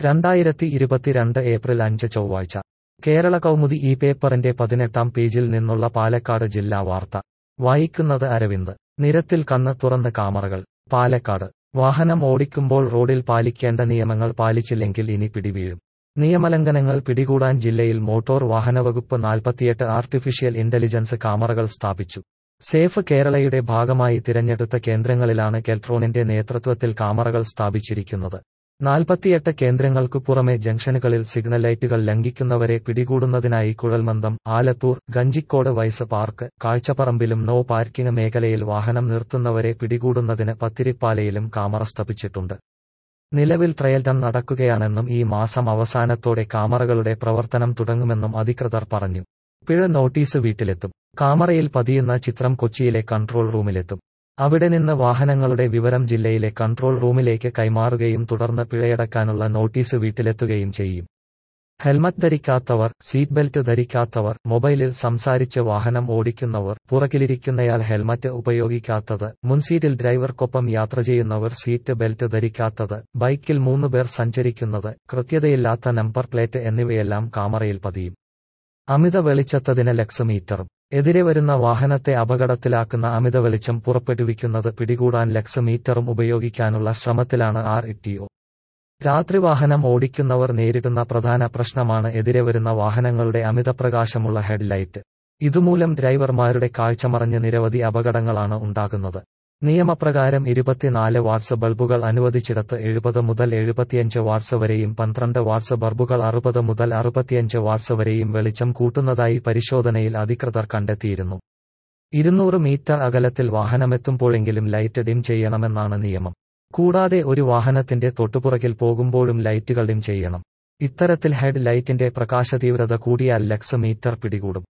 രണ്ടായിരത്തി ഇരുപത്തിരണ്ട് ഏപ്രിൽ അഞ്ച് ചൊവ്വാഴ്ച കേരള കൗമുദി ഈ പേപ്പറിന്റെ പതിനെട്ടാം പേജിൽ നിന്നുള്ള പാലക്കാട് ജില്ലാ വാർത്ത വായിക്കുന്നത് അരവിന്ദ് നിരത്തിൽ കണ്ണ് തുറന്ന് കാമറകൾ പാലക്കാട് വാഹനം ഓടിക്കുമ്പോൾ റോഡിൽ പാലിക്കേണ്ട നിയമങ്ങൾ പാലിച്ചില്ലെങ്കിൽ ഇനി പിടിവീഴും നിയമലംഘനങ്ങൾ പിടികൂടാൻ ജില്ലയിൽ മോട്ടോർ വാഹനവകുപ്പ് നാൽപ്പത്തിയെട്ട് ആർട്ടിഫിഷ്യൽ ഇന്റലിജൻസ് കാമറകൾ സ്ഥാപിച്ചു സേഫ് കേരളയുടെ ഭാഗമായി തിരഞ്ഞെടുത്ത കേന്ദ്രങ്ങളിലാണ് കെൽട്രോണിന്റെ നേതൃത്വത്തിൽ കാമറകൾ സ്ഥാപിച്ചിരിക്കുന്നത് നാൽപ്പത്തിയെട്ട് കേന്ദ്രങ്ങൾക്കു പുറമെ ജംഗ്ഷനുകളിൽ സിഗ്നൽ ലൈറ്റുകൾ ലംഘിക്കുന്നവരെ പിടികൂടുന്നതിനായി കുഴൽമന്ദം ആലത്തൂർ ഗഞ്ചിക്കോട് വൈസ് പാർക്ക് കാഴ്ചപ്പറമ്പിലും നോ പാർക്കിംഗ് മേഖലയിൽ വാഹനം നിർത്തുന്നവരെ പിടികൂടുന്നതിന് പത്തിരിപ്പാലയിലും കാമറ സ്ഥാപിച്ചിട്ടുണ്ട് നിലവിൽ ട്രയൽ റൺ നടക്കുകയാണെന്നും ഈ മാസം അവസാനത്തോടെ കാമറകളുടെ പ്രവർത്തനം തുടങ്ങുമെന്നും അധികൃതർ പറഞ്ഞു പിഴ നോട്ടീസ് വീട്ടിലെത്തും കാമറയിൽ പതിയുന്ന ചിത്രം കൊച്ചിയിലെ കൺട്രോൾ റൂമിലെത്തും അവിടെ നിന്ന് വാഹനങ്ങളുടെ വിവരം ജില്ലയിലെ കൺട്രോൾ റൂമിലേക്ക് കൈമാറുകയും തുടർന്ന് പിഴയടക്കാനുള്ള നോട്ടീസ് വീട്ടിലെത്തുകയും ചെയ്യും ഹെൽമറ്റ് ധരിക്കാത്തവർ സീറ്റ് ബെൽറ്റ് ധരിക്കാത്തവർ മൊബൈലിൽ സംസാരിച്ച് വാഹനം ഓടിക്കുന്നവർ പുറകിലിരിക്കുന്നയാൾ ഹെൽമറ്റ് ഉപയോഗിക്കാത്തത് മുൻസീറ്റിൽ ഡ്രൈവർക്കൊപ്പം യാത്ര ചെയ്യുന്നവർ സീറ്റ് ബെൽറ്റ് ധരിക്കാത്തത് ബൈക്കിൽ മൂന്ന് പേർ സഞ്ചരിക്കുന്നത് കൃത്യതയില്ലാത്ത നമ്പർ പ്ലേറ്റ് എന്നിവയെല്ലാം കാമറയിൽ പതിയും അമിത വെളിച്ചത്തതിന് ലക്സമീറ്ററും എതിരെ വരുന്ന വാഹനത്തെ അപകടത്തിലാക്കുന്ന അമിത വെളിച്ചം പുറപ്പെടുവിക്കുന്നത് പിടികൂടാൻ ലക്സമീറ്ററും ഉപയോഗിക്കാനുള്ള ശ്രമത്തിലാണ് ആർ ഇട്ടിഒ രാത്രി വാഹനം ഓടിക്കുന്നവർ നേരിടുന്ന പ്രധാന പ്രശ്നമാണ് എതിരെ വരുന്ന വാഹനങ്ങളുടെ അമിതപ്രകാശമുള്ള ഹെഡ്ലൈറ്റ് ഇതുമൂലം ഡ്രൈവർമാരുടെ കാഴ്ച മറഞ്ഞ് നിരവധി അപകടങ്ങളാണ് ഉണ്ടാകുന്നത് നിയമപ്രകാരം ഇരുപത്തിനാല് വാട്സ് ബൾബുകൾ അനുവദിച്ചിടത്ത് എഴുപത് മുതൽ എഴുപത്തിയഞ്ച് വാട്സ് വരെയും പന്ത്രണ്ട് വാട്സ് ബൾബുകൾ അറുപത് മുതൽ അറുപത്തിയഞ്ച് വാട്സ് വരെയും വെളിച്ചം കൂട്ടുന്നതായി പരിശോധനയിൽ അധികൃതർ കണ്ടെത്തിയിരുന്നു ഇരുന്നൂറ് മീറ്റർ അകലത്തിൽ വാഹനമെത്തുമ്പോഴെങ്കിലും ലൈറ്റ് ഡിം ചെയ്യണമെന്നാണ് നിയമം കൂടാതെ ഒരു വാഹനത്തിന്റെ തൊട്ടുപുറകിൽ പോകുമ്പോഴും ലൈറ്റുകൾ ഡിം ചെയ്യണം ഇത്തരത്തിൽ ഹെഡ് ലൈറ്റിന്റെ പ്രകാശതീവ്രത കൂടിയാൽ ലക്സ് മീറ്റർ പിടികൂടും